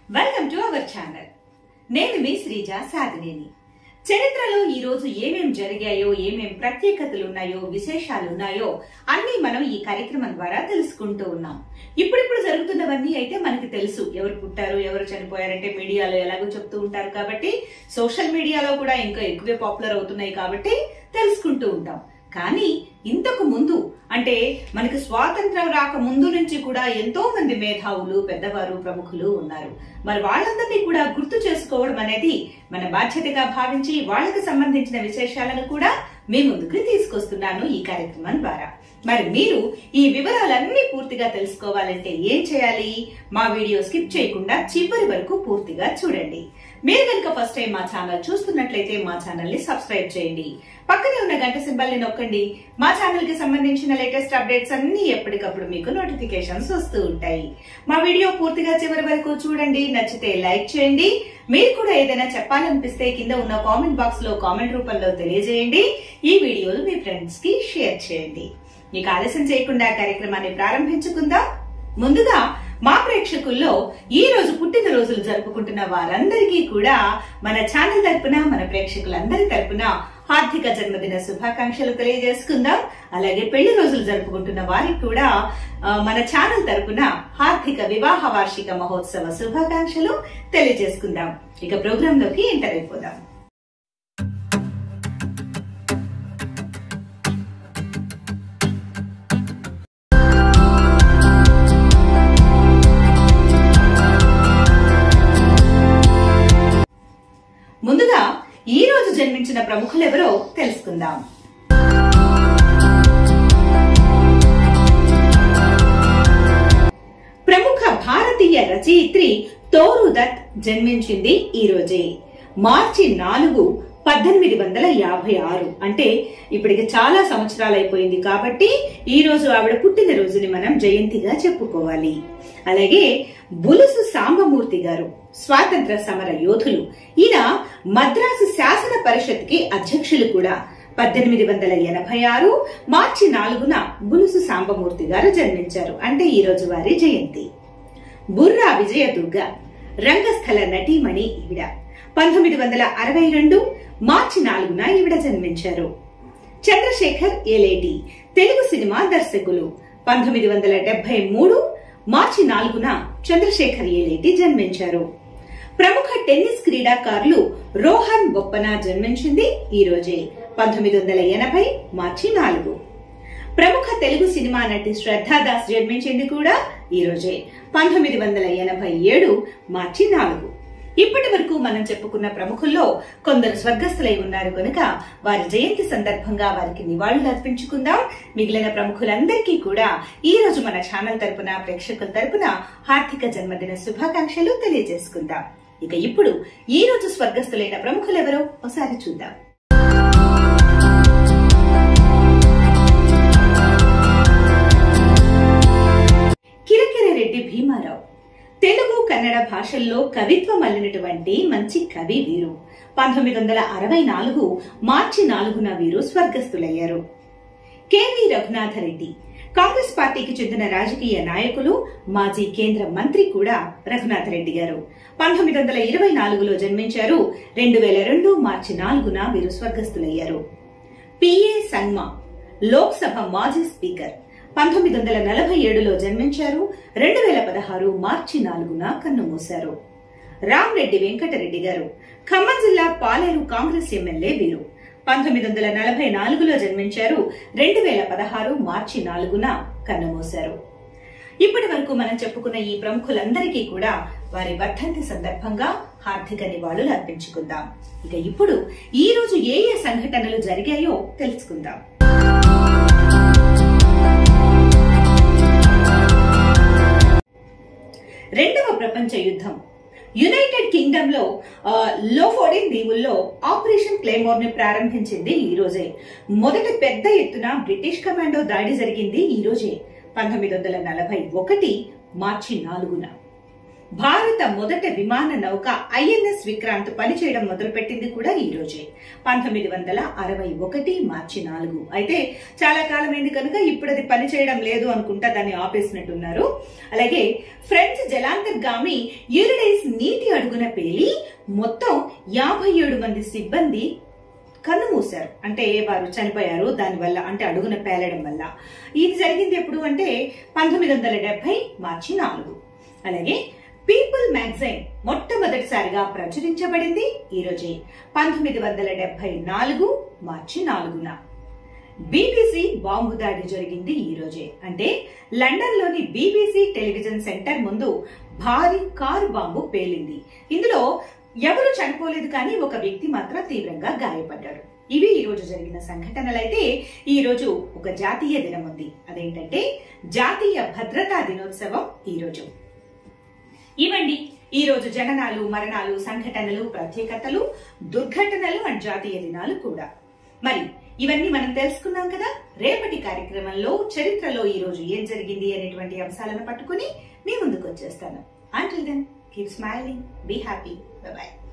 welcome to our channel నేను మీ శ్రీజ సాధినేని చరిత్రలో ఈ రోజు ఏమేం జరిగాయో ఏమేం ప్రత్యేకతలు ఉన్నాయో విశేషాలు ఉన్నాయో అన్ని మనం ఈ కార్యక్రమం ద్వారా తెలుసుకుంటూ ఉన్నాం ఇప్పుడిప్పుడు జరుగుతున్నవన్నీ అయితే మనకి తెలుసు ఎవరు పుట్టారు ఎవరు చనిపోయారంటే మీడియాలో ఎలాగో చెప్తూ ఉంటారు కాబట్టి సోషల్ మీడియాలో కూడా ఇంకా ఎక్కువే పాపులర్ అవుతున్నాయి కాబట్టి తెలుసుకుంటూ ఉంటాం కానీ ఇంతకు ముందు అంటే మనకి స్వాతంత్రం రాక ముందు నుంచి కూడా ఎంతో మంది మేధావులు పెద్దవారు ప్రముఖులు ఉన్నారు మరి వాళ్ళందరినీ కూడా గుర్తు చేసుకోవడం అనేది మన బాధ్యతగా భావించి వాళ్ళకి సంబంధించిన విశేషాలను కూడా మీ ముందుకు తీసుకొస్తున్నాను ఈ కార్యక్రమం ద్వారా మరి మీరు ఈ వివరాలన్నీ పూర్తిగా తెలుసుకోవాలంటే ఏం చేయాలి మా వీడియో స్కిప్ చేయకుండా చివరి వరకు పూర్తిగా చూడండి మీరు కనుక ఫస్ట్ టైం మా ఛానల్ చూస్తున్నట్లయితే మా ఛానల్ ని సబ్స్క్రైబ్ చేయండి పక్కనే ఉన్న గంట సింబల్ ని నొక్కండి మా ఛానల్ కి సంబంధించిన లేటెస్ట్ అప్డేట్స్ అన్ని ఎప్పటికప్పుడు మీకు నోటిఫికేషన్స్ వస్తూ ఉంటాయి మా వీడియో పూర్తిగా చివరి వరకు చూడండి నచ్చితే లైక్ చేయండి మీరు కూడా ఏదైనా చెప్పాలనిపిస్తే కింద ఉన్న కామెంట్ బాక్స్ లో కామెంట్ రూపంలో తెలియజేయండి ఈ వీడియోలు మీ ఫ్రెండ్స్ కి షేర్ చేయండి మీకు ఆలస్యం చేయకుండా కార్యక్రమాన్ని ప్రారంభించుకుందాం ముందుగా మా ప్రేక్షకుల్లో ఈ రోజు పుట్టినరోజులు జరుపుకుంటున్న వారందరికీ కూడా మన ఛానల్ తరపున మన ప్రేక్షకులందరి తరపున హార్దిక జన్మదిన శుభాకాంక్షలు తెలియజేసుకుందాం అలాగే పెళ్లి రోజులు జరుపుకుంటున్న వారికి కూడా ఆ, మన ఛానల్ తరపున హార్దిక వివాహ వార్షిక మహోత్సవ శుభాకాంక్షలు తెలియజేసుకుందాం ఇక ప్రోగ్రామ్ లోకి ఎంటర్ అయిపోదాం ముందుగా ఈ రోజు జన్మించిన ప్రముఖులెవరో తెలుసుకుందాం ప్రముఖ భారతీయ రచయిత్రి తోరు దత్ జన్మించింది ఈ రోజే మార్చి నాలుగు పద్దెనిమిది వందల యాభై ఆరు అంటే ఇప్పటికి చాలా సంవత్సరాలు అయిపోయింది కాబట్టి ఈ రోజు ఆవిడ పుట్టిన రోజుని మనం జయంతిగా చెప్పుకోవాలి అలాగే బులుసు సాంబమూర్తి గారు స్వాతంత్ర సమర యోధులు ఈయన మద్రాసు శాసన పరిషత్ కి అధ్యక్షులు కూడా పద్దెనిమిది వందల ఎనభై ఆరు మార్చి నాలుగున బులుసు సాంబమూర్తి గారు జన్మించారు అంటే ఈ రోజు వారి జయంతి బుర్రా విజయదుర్గ రంగస్థల నటీమణి ఈవిడ పంతొమ్మిది వందల అరవై రెండు మార్చి నాలుగున ఈవిడ జన్మించారు చంద్రశేఖర్ ఏలేటి తెలుగు సినిమా దర్శకులు పంతొమ్మిది వందల డెబ్బై మూడు మార్చి నాలుగున చంద్రశేఖర్ ఏలేటి జన్మించారు ప్రముఖ టెన్నిస్ క్రీడాకారులు రోహన్ బొప్పన జన్మించింది ఈ రోజే పంతొమ్మిది వందల ఎనభై మార్చి నాలుగు ప్రముఖ తెలుగు సినిమా నటి శ్రద్ధాదాస్ జన్మించింది కూడా ఈ రోజే పంతొమ్మిది వందల ఎనభై ఏడు మార్చి నాలుగు ఇప్పటి వరకు మనం చెప్పుకున్న ప్రముఖుల్లో కొందరు స్వర్గస్థులై ఉన్నారు కనుక వారి జయంతి సందర్భంగా వారికి నివాళులు అర్పించుకుందాం మిగిలిన ప్రముఖులందరికీ కూడా ఈ రోజు మన ఛానల్ తరపున ప్రేక్షకుల తరపున హార్దిక జన్మదిన శుభాకాంక్షలు తెలియజేసుకుందాం ఇక ఇప్పుడు ఈ రోజు స్వర్గస్థులైన ప్రముఖులెవరో ఒకసారి చూద్దాం కిరకిరరెడ్డి భీమారావు తెలుగు కన్నడ భాషల్లో కవిత్వం అల్లినటువంటి మంచి కవి వీరు పంతొమ్మిది వందల అరవై నాలుగు మార్చి నాలుగున వీరు స్వర్గస్థులయ్యారు కెవి రఘునాథరెడ్డి కాంగ్రెస్ పార్టీకి చెందిన రాజకీయ నాయకులు మాజీ కేంద్ర మంత్రి కూడా రఘునాథరెడ్డి గారు పంతొమ్మిది వందల ఇరవై నాలుగులో జన్మించారు రెండు వేల రెండు మార్చి నాలుగున వీరు స్వర్గస్థులయ్యారు పిఏ సంగ్మా లోక్సభ మాజీ స్పీకర్ పంతొమ్మిది వందల నలభై ఏడులో జన్మించారు రెండు వేల పదహారు మార్చి నాలుగున కన్నుమూశారు రామ్రెడ్డి వెంకటరెడ్డి గారు ఖమ్మం జిల్లా పాలేరు కాంగ్రెస్ ఎమ్మెల్యే వీరు పంతొమ్మిది వందల నలభై నాలుగులో జన్మించారు రెండు వేల పదహారు మార్చి నాలుగున కన్నుమూశారు ఇప్పటి వరకు మనం చెప్పుకున్న ఈ ప్రముఖులందరికీ కూడా వారి వర్ధంతి సందర్భంగా హార్దిక నివాళులు అర్పించుకుందాం ఇక ఇప్పుడు ఈ రోజు ఏ ఏ సంఘటనలు జరిగాయో తెలుసుకుందాం రెండవ ప్రపంచ యుద్ధం యునైటెడ్ కింగ్డమ్ లో ఆ, లోఫోడిన్ దీవుల్లో ఆపరేషన్ క్లేమోర్ ని ప్రారంభించింది ఈ రోజే మొదటి పెద్ద ఎత్తున బ్రిటిష్ కమాండో దాడి జరిగింది ఈ రోజే పంతొమ్మిది వందల నలభై ఒకటి మార్చి నాలుగున భారత మొదట విమాన నౌక ఐఎన్ఎస్ విక్రాంత్ పనిచేయడం మొదలుపెట్టింది కూడా ఈ రోజే పంతొమ్మిది వందల అరవై ఒకటి మార్చి నాలుగు అయితే చాలా కాలమైంది కనుక ఇప్పుడు అది పనిచేయడం లేదు అనుకుంటా దాన్ని ఆపేసినట్టున్నారు అలాగే ఫ్రెంచ్ జలాంతర్గామి యూరిడైస్ నీటి అడుగున పేలి మొత్తం యాభై ఏడు మంది సిబ్బంది కన్ను మూశారు అంటే వారు చనిపోయారు దానివల్ల అంటే అడుగున పేలడం వల్ల ఇది జరిగింది ఎప్పుడు అంటే పంతొమ్మిది వందల డెబ్బై మార్చి నాలుగు అలాగే పీపుల్ మ్యాగజైన్ మొట్టమొదటిసారిగా ప్రచురించబడింది ఈ రోజే పంతొమ్మిది వందల డెబ్బై నాలుగు మార్చి నాలుగున బీబీసీ బాంబు దాడి జరిగింది ఈ రోజే అంటే లండన్ లోని బీబీసీ టెలివిజన్ సెంటర్ ముందు భారీ కారు బాంబు పేలింది ఇందులో ఎవరు చనిపోలేదు కానీ ఒక వ్యక్తి మాత్రం తీవ్రంగా గాయపడ్డాడు ఇవి ఈ రోజు జరిగిన సంఘటనలైతే ఈ రోజు ఒక జాతీయ దినం ఉంది అదేంటంటే జాతీయ భద్రతా దినోత్సవం ఈ రోజు ఇవండి ఈ రోజు జననాలు మరణాలు సంఘటనలు ప్రత్యేకతలు దుర్ఘటనలు అండ్ జాతీయ దినాలు కూడా మరి ఇవన్నీ మనం తెలుసుకున్నాం కదా రేపటి కార్యక్రమంలో చరిత్రలో ఈ రోజు ఏం జరిగింది అనేటువంటి అంశాలను పట్టుకుని మీ ముందుకు వచ్చేస్తాను until then keep smiling be happy by